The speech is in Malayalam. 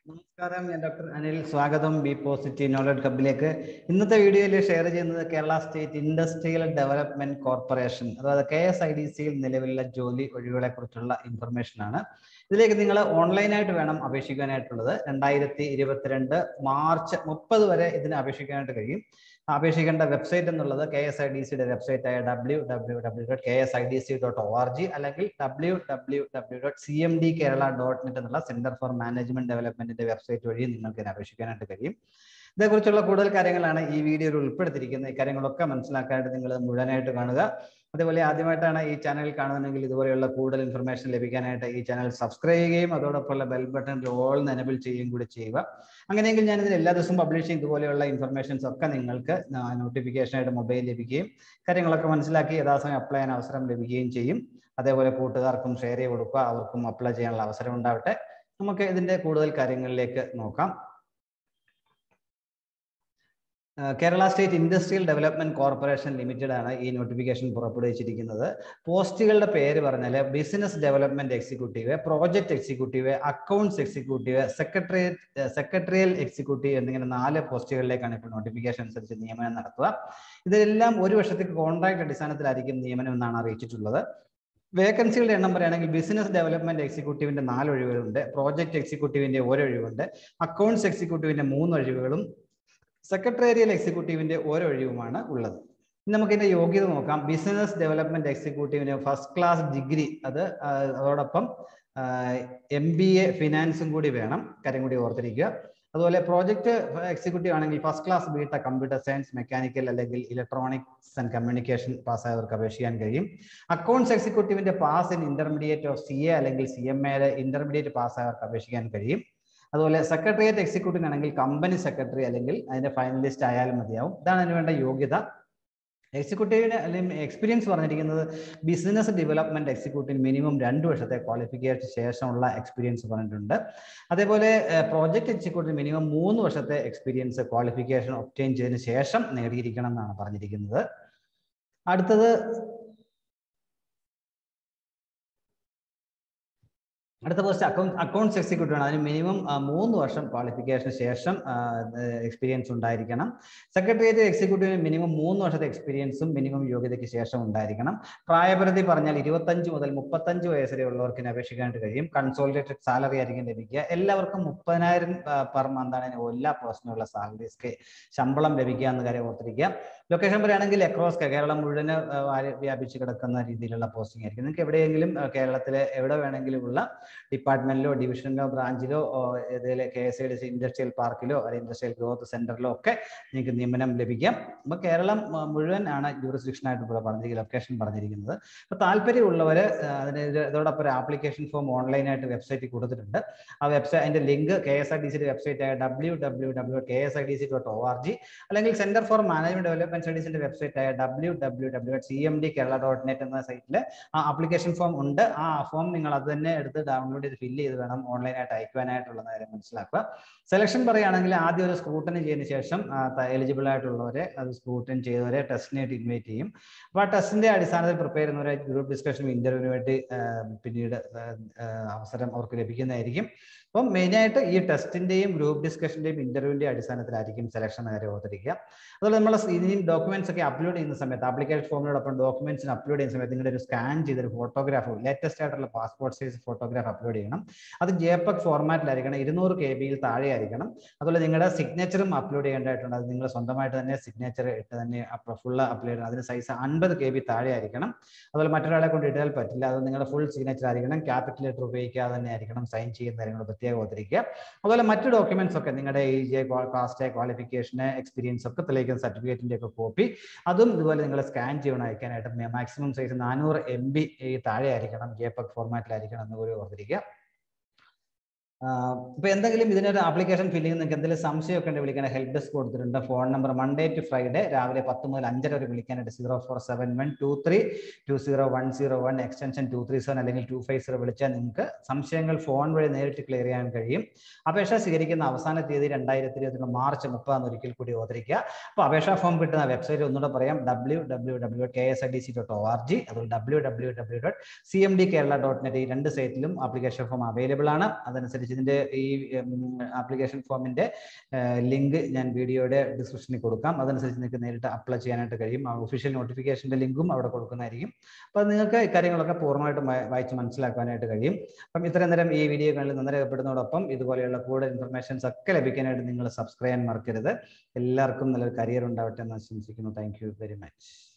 നമസ്കാരം ഞാൻ ഡോക്ടർ അനിൽ സ്വാഗതം ബി പോസിറ്റീവ് നോളജ് ഹബിലേക്ക് ഇന്നത്തെ വീഡിയോയിൽ ഷെയർ ചെയ്യുന്നത് Kerala state industrial development corporation അതായത് കെ എസ് ഐ ഡി സിയിൽ നിലവിലുള്ള ജോലി ഒഴിവുകളെ കുറിച്ചുള്ള ഇൻഫർമേഷൻ ആണ് ഇതിലേക്ക് നിങ്ങൾ ഓൺലൈനായിട്ട് വേണം അപേക്ഷിക്കാനായിട്ടുള്ളത് രണ്ടായിരത്തി ഇരുപത്തിരണ്ട് മാർച്ച് മുപ്പത് വരെ ഇതിന് അപേക്ഷിക്കാനായിട്ട് കഴിയും അപേക്ഷിക്കേണ്ട വെബ്സൈറ്റ് എന്നുള്ളത് കെ എസ് ഐ ഡി സിയുടെ വെബ്സൈറ്റ് ആയ W W W dot K S I D C dot O R G അല്ലെങ്കിൽ W W W dot C M D Kerala dot net എന്നുള്ള സെന്റർ ഫോർ മാനേജ്മെന്റ് ഡെവലപ്മെന്റിന്റെ വെബ്സൈറ്റ് വഴി നിങ്ങൾക്ക് ഇതിന് അപേക്ഷിക്കാനായിട്ട് കഴിയും ഇതേക്കുറിച്ചുള്ള കൂടുതൽ കാര്യങ്ങളാണ് ഈ വീഡിയോയിൽ ഉൾപ്പെടുത്തിയിരിക്കുന്നത് ഈ കാര്യങ്ങളൊക്കെ മനസ്സിലാക്കാനായിട്ട് നിങ്ങൾ മുഴുവനായിട്ട് കാണുക അതേപോലെ ആദ്യമായിട്ടാണ് ഈ ചാനൽ കാണുന്നതെങ്കിൽ ഇതുപോലെയുള്ള കൂടുതൽ ഇൻഫർമേഷൻ ലഭിക്കാനായിട്ട് ഈ ചാനൽ സബ്സ്ക്രൈബ് ചെയ്യുകയും അതോടൊപ്പമുള്ള ബെൽ ബട്ടൺ ഓൾ എനബിൾ ചെയ്യുകയും കൂടി ചെയ്യുക അങ്ങനെയെങ്കിൽ ഞാൻ ഇതിൽ എല്ലാ ദിവസവും പബ്ലിഷ് ചെയ്യും ഇതുപോലെയുള്ള ഇൻഫർമേഷൻസ് ഒക്കെ നിങ്ങൾക്ക് നോട്ടിഫിക്കേഷൻ ആയിട്ട് മൊബൈൽ ലഭിക്കുകയും കാര്യങ്ങളൊക്കെ മനസ്സിലാക്കി യഥാസമയം അപ്ലൈ ചെയ്യാൻ അവസരം ലഭിക്കുകയും ചെയ്യും അതേപോലെ കൂട്ടുകാർക്കും ഷെയർ ചെയ്ത് കൊടുക്കുക അവർക്കും അപ്ലൈ ചെയ്യാനുള്ള അവസരം ഉണ്ടാവട്ടെ നമുക്ക് ഇതിന്റെ കൂടുതൽ കാര്യങ്ങളിലേക്ക് നോക്കാം Kerala state industrial development corporation limited ആണ് ഈ നോട്ടിഫിക്കേഷൻ പുറപ്പെടുവിച്ചിരിക്കുന്നത് പോസ്റ്റുകളുടെ പേര് പറഞ്ഞാൽ business development executive project executive accounts executive secretariat secretarial executive എന്നിങ്ങനെ നാല് പോസ്റ്റുകളിലേക്കാണ് ഇപ്പോൾ നോട്ടിഫിക്കേഷൻ അനുസരിച്ച് നിയമനം നടത്തുക ഇതെല്ലാം ഒരു വർഷത്തേക്ക് കോൺട്രാക്ട് അടിസ്ഥാനത്തിലായിരിക്കും നിയമനം എന്നാണ് അറിയിച്ചിട്ടുള്ളത് വേക്കൻസികളുടെ എണ്ണം പറയുകയാണെങ്കിൽ ബിസിനസ് ഡെവലപ്മെന്റ് എക്സിക്യൂട്ടീവിന്റെ നാല് ഒഴിവുകളുണ്ട് പ്രോജക്ട് എക്സിക്യൂട്ടീവിന്റെ ഒരു ഒഴിവുണ്ട് അക്കൗണ്ട്സ് എക്സിക്യൂട്ടീവിന്റെ മൂന്ന് ഒഴിവുകളും സെക്രട്ടേറിയൽ എക്സിക്യൂട്ടീവിന്റെ ഓരോ ഒഴിവുമാണ് ഉള്ളത് നമുക്ക് ഇതിന്റെ യോഗ്യത നോക്കാം ബിസിനസ് ഡെവലപ്മെന്റ് എക്സിക്യൂട്ടീവിന് ഫസ്റ്റ് ക്ലാസ് ഡിഗ്രി അത് അതോടൊപ്പം എം ബി എ ഫിനാൻസും കൂടി വേണം കാര്യം കൂടി ഓർത്തിരിക്കുക അതുപോലെ പ്രോജക്ട് എക്സിക്യൂട്ടീവ് ആണെങ്കിൽ first class B tech computer science mechanical അല്ലെങ്കിൽ ഇലക്ട്രോണിക്സ് ആൻഡ് കമ്മ്യൂണിക്കേഷൻ പാസ്സായവർക്ക് അപേക്ഷിക്കാൻ കഴിയും അക്കൗണ്ട്സ് എക്സിക്യൂട്ടീവിന്റെ pass in intermediate of C A അല്ലെങ്കിൽ സി എം എ ഇന്റർമീഡിയറ്റ് പാസ്സായവർക്ക് അപേക്ഷിക്കാൻ കഴിയും അതുപോലെ സെക്രട്ടേറിയറ്റ് എക്സിക്യൂട്ടീവ് ആണെങ്കിൽ കമ്പനി സെക്രട്ടറി അല്ലെങ്കിൽ അതിന്റെ ഫൈനലിസ്റ്റ് ആയാലും മതിയാവും ഇതാണ് അതിന് വേണ്ട യോഗ്യത എക്സിക്യൂട്ടീവിന് അല്ലെങ്കിൽ എക്സ്പീരിയൻസ് പറഞ്ഞിരിക്കുന്നത് ബിസിനസ് ഡെവലപ്മെന്റ് എക്സിക്യൂട്ടീവ് മിനിമം രണ്ട് വർഷത്തെ ക്വാളിഫിക്കേഷൻ ശേഷമുള്ള എക്സ്പീരിയൻസ് പറഞ്ഞിട്ടുണ്ട് അതേപോലെ പ്രോജക്ട് എക്സിക്യൂട്ടീവ് മിനിമം മൂന്ന് വർഷത്തെ എക്സ്പീരിയൻസ് ക്വാളിഫിക്കേഷൻ ഒപ്റ്റെയിൻ ചെയ്തതിന് ശേഷം നേടിയിരിക്കണം എന്നാണ് പറഞ്ഞിരിക്കുന്നത് അടുത്തത് അടുത്ത പോസ്റ്റ് അക്കൗണ്ട് അക്കൗണ്ട്സ് എക്സിക്യൂട്ടീവ് ആണ് അതിന് മിനിമം മൂന്ന് വർഷം ക്വാളിഫിക്കേഷന് ശേഷം എക്സ്പീരിയൻസ് ഉണ്ടായിരിക്കണം സെക്രട്ടേറിയറ്റ് എക്സിക്യൂട്ടീവിന് മിനിമം മൂന്ന് വർഷത്തെ എക്സ്പീരിയൻസും മിനിമം യോഗ്യതയ്ക്ക് ശേഷം ഉണ്ടായിരിക്കണം പ്രായപരിധി പറഞ്ഞാൽ ഇരുപത്തഞ്ച് മുതൽ മുപ്പത്തഞ്ച് വയസ്സ് വരെ ഉള്ളവർക്ക് അപേക്ഷിക്കാനായിട്ട് കഴിയും കൺസോളിഡേറ്റഡ് സാലറി ആയിരിക്കും ലഭിക്കുക എല്ലാവർക്കും മുപ്പതിനായിരം പെർ മന്താണ് എല്ലാ പേഴ്സണുള്ള സാലറീസ് ശമ്പളം ലഭിക്കുക എന്ന കാര്യം ഓർത്തിരിക്കുക ലൊക്കേഷൻ പറയുകയാണെങ്കിൽ അക്രോസ് കേരളം മുഴുവൻ വ്യാപിച്ച് കിടക്കുന്ന രീതിയിലുള്ള പോസ്റ്റിംഗ് ആയിരിക്കും നിങ്ങൾക്ക് എവിടെയെങ്കിലും കേരളത്തിലെ എവിടെ വേണമെങ്കിലും ഉള്ള ഡിപ്പാർട്ട്മെന്റിലോ ഡിവിഷനിലോ ബ്രാഞ്ചിലോ ഇതിലെ K S I D C industrial പാർക്കിലോ അല്ലെങ്കിൽ ഇൻഡസ്ട്രിയൽ ഗ്രോത്ത് സെന്ററിലോ ഒക്കെ നിങ്ങൾക്ക് നിയമനം ലഭിക്കാം അപ്പോൾ കേരളം മുഴുവൻ ആണ് ജൂറിസ്ഡിക്ഷൻ ആയിട്ട് ഇവിടെ പറഞ്ഞിരിക്കുന്നത് ലൊക്കേഷൻ പറഞ്ഞിരിക്കുന്നത് അപ്പോൾ താല്പര്യമുള്ളവർ അതിന് ഇതോടൊപ്പം ഒരു ആപ്ലിക്കേഷൻ ഫോം ഓൺലൈനായിട്ട് വെബ്സൈറ്റിൽ കൊടുത്തിട്ടുണ്ട് ആ വെബ്സൈറ്റ് അതിന്റെ link K S I D സിയുടെ വെബ്സൈറ്റ് ആയ W W W K S I D C dot O R G അല്ലെങ്കിൽ സെന്റർ ഫോർ മാനേജ്മെന്റ് ഡെവലപ്മെന്റ് സ്റ്റഡീസിന്റെ വെബ്സൈറ്റ് ആയ W W W dot C M D Kerala dot net എന്ന സൈറ്റിൽ ആ ആപ്ലിക്കേഷൻ ഫോം ഉണ്ട് ആ ഫോം നിങ്ങൾ അത് തന്നെ എടുത്ത് ഡൗൺലോഡ് ചെയ്ത് ഫില്ല് ചെയ്ത് വേണം ഓൺലൈനായിട്ട് അയക്കുവാനായിട്ടുള്ള കാര്യം മനസ്സിലാക്കുക സെലക്ഷൻ പറയുകയാണെങ്കിൽ ആദ്യം ഒരു സ്ക്രൂട്ടനി ചെയ്തതിനു ശേഷം എലിജിബിൾ ആയിട്ടുള്ളവരെ അത് സ്ക്രൂട്ടൻ ചെയ്തവരെ ടെസ്റ്റിനായിട്ട് ഇൻവൈറ്റ് ചെയ്യും അപ്പോൾ ആ ടെസ്റ്റിന്റെ അടിസ്ഥാനത്തിൽ പ്രിപ്പയർ ചെയ്യുന്നവരെ ഗ്രൂപ്പ് ഡിസ്കഷനും ഇന്റർവ്യൂവിന് വേണ്ടി പിന്നീട് അവസരം അവർക്ക് ലഭിക്കുന്നതായിരിക്കും അപ്പം മെയിനായിട്ട് ഈ ടെസ്റ്റിന്റെയും ഗ്രൂപ്പ് ഡിസ്കഷന്റെയും ഇന്റർവ്യൂവിന്റെയും അടിസ്ഥാനത്തിലായിരിക്കും സെലക്ഷൻ കാര്യം ഓർത്തിരിക്കുക അതുപോലെ നമ്മൾ ഇനി ഡോക്യുമെന്റ്സ് ഒക്കെ അപ്ലോഡ് ചെയ്യുന്ന സമയത്ത് ആപ്ലിക്കേഷൻ ഫോമിനോടൊപ്പം ഡോക്യുമെന്റ്സിന് അപ്ലോഡ് ചെയ്യുന്ന സമയത്ത് നിങ്ങളുടെ ഒരു സ്കാൻ ചെയ്തൊരു ഫോട്ടോഗ്രാഫ് ലേറ്റസ്റ്റ് ആയിട്ടുള്ള പാസ്പോർട്ട് സൈസ് ഫോട്ടോഗ്രാഫ് അപ്ലോഡ് ചെയ്യണം അത് ജെപെക് ഫോർമാറ്റിലായിരിക്കണം ഇരുന്നൂറ് കെ ബിയിൽ താഴെ ആയിരിക്കണം അതുപോലെ നിങ്ങളുടെ സിഗ്നേച്ചറും അപ്ലോഡ് ചെയ്യേണ്ടതായിട്ടുണ്ട് അത് നിങ്ങൾ സ്വന്തമായിട്ട് തന്നെ സിഗ്നേച്ചർ ഇട്ട് തന്നെ ഫുൾ അപ്ലോഡ് ചെയ്യണം അതിന് സൈസ് അൻപത് കെ ബി താഴെ ആയിരിക്കണം അതുപോലെ മറ്റൊരാളെ കൊണ്ട് ഇട്ടാൽ പറ്റില്ല അത് നിങ്ങളുടെ ഫുൾ സിഗ്നേച്ചർ ആയിരിക്കണം ക്യാപിറ്റൽ ലെറ്റർ ഉപയോഗിക്കാതെ തന്നെ ആയിരിക്കണം സൈൻ ചെയ്യുന്ന കാര്യങ്ങൾ പ്രത്യേകം ഓർത്തിരിക്കുക അതുപോലെ മറ്റു ഡോക്യുമെന്റ്സ് ഒക്കെ നിങ്ങളുടെ ഏജ് കാസ്റ്റ് ക്വാളിഫിക്കേഷന് എക്സ്പീരിയൻസ് ഒക്കെ തെളിയിക്കുന്ന സർട്ടിഫിക്കറ്റിന്റെ ഒക്കെ കോപ്പി അതും ഇതുപോലെ നിങ്ങൾ സ്കാൻ ചെയ്യണം അയക്കാനായിട്ട് മാക്സിമം സൈസ് നാനൂറ് എം ബി താഴെ ആയിരിക്കണം ജെപെക് ഫോർമാറ്റിലായിരിക്കണം എന്ന് കൂടി ഓർത്തിരിക്കുക ഇപ്പൊ എന്തെങ്കിലും ഇതിനൊരു ആപ്ലിക്കേഷൻ ഫില്ല് ചെയ്യുന്ന നിങ്ങൾക്ക് എന്തെങ്കിലും സംശയമൊക്കെ ഉണ്ടെങ്കിൽ വിളിക്കാൻ ഹെൽപ്പ് ഡെസ്ക് കൊടുത്തിട്ടുണ്ട് phone number Monday to Friday രാവിലെ പത്ത് മുതൽ അഞ്ചര വരെ വിളിക്കാനായിട്ട് zero four seven one two three two zero one zero one extension two three seven അല്ലെങ്കിൽ ടു ഫൈവ് സീറോ വിളിച്ചാൽ നിങ്ങൾക്ക് സംശയങ്ങൾ ഫോൺ വഴി നേരിട്ട് ക്ലിയർ ചെയ്യാൻ കഴിയും അപേക്ഷ സ്വീകരിക്കുന്ന അവസാന തീയതി രണ്ടായിരത്തി ഇരുപത്തി മാർച്ച് മുപ്പതാം ഒരിക്കൽ കൂടി ഓർത്തിരിക്കുക അപ്പോൾ അപേക്ഷാ ഫോം കിട്ടുന്ന വെബ്സൈറ്റ് ഒന്നുകൂടെ പറയാം W W W K S I D C dot O R G അതുപോലെ W W W dot C M D Kerala dot net ഈ രണ്ട് സൈറ്റിലും ആപ്ലിക്കേഷൻ ഫോം അവൈലബിൾ ആണ് അതനുസരിച്ച് സംബന്ധിച്ച് ഇതിന്റെ ഈ ആപ്ലിക്കേഷൻ ഫോമിന്റെ ലിങ്ക് ഞാൻ വീഡിയോയുടെ ഡിസ്ക്രിപ്ഷനിൽ കൊടുക്കാം അതനുസരിച്ച് നിങ്ങൾക്ക് നേരിട്ട് അപ്ലൈ ചെയ്യാനായിട്ട് കഴിയും ഒഫീഷ്യൽ നോട്ടിഫിക്കേഷന്റെ ലിങ്കും അവിടെ കൊടുക്കുന്നതായിരിക്കും അപ്പോൾ നിങ്ങൾക്ക് ഇക്കാര്യങ്ങളൊക്കെ പൂർണ്ണമായിട്ടും വായി- വായിച്ച് മനസ്സിലാക്കാനായിട്ട് കഴിയും അപ്പം ഇത്രയും നേരം ഈ വീഡിയോ കണ്ടിൽ നന്ദി രേഖപ്പെടുന്നതോടൊപ്പം ഇതുപോലെയുള്ള കൂടുതൽ ഇൻഫർമേഷൻസ് ഒക്കെ ലഭിക്കാനായിട്ട് നിങ്ങൾ സബ്സ്ക്രൈബ് ചെയ്യാൻ മറക്കരുത് എല്ലാവർക്കും നല്ലൊരു കരിയർ ഉണ്ടാവട്ടെ എന്ന് ആശംസിക്കുന്നു താങ്ക് യു വെരി മച്ച്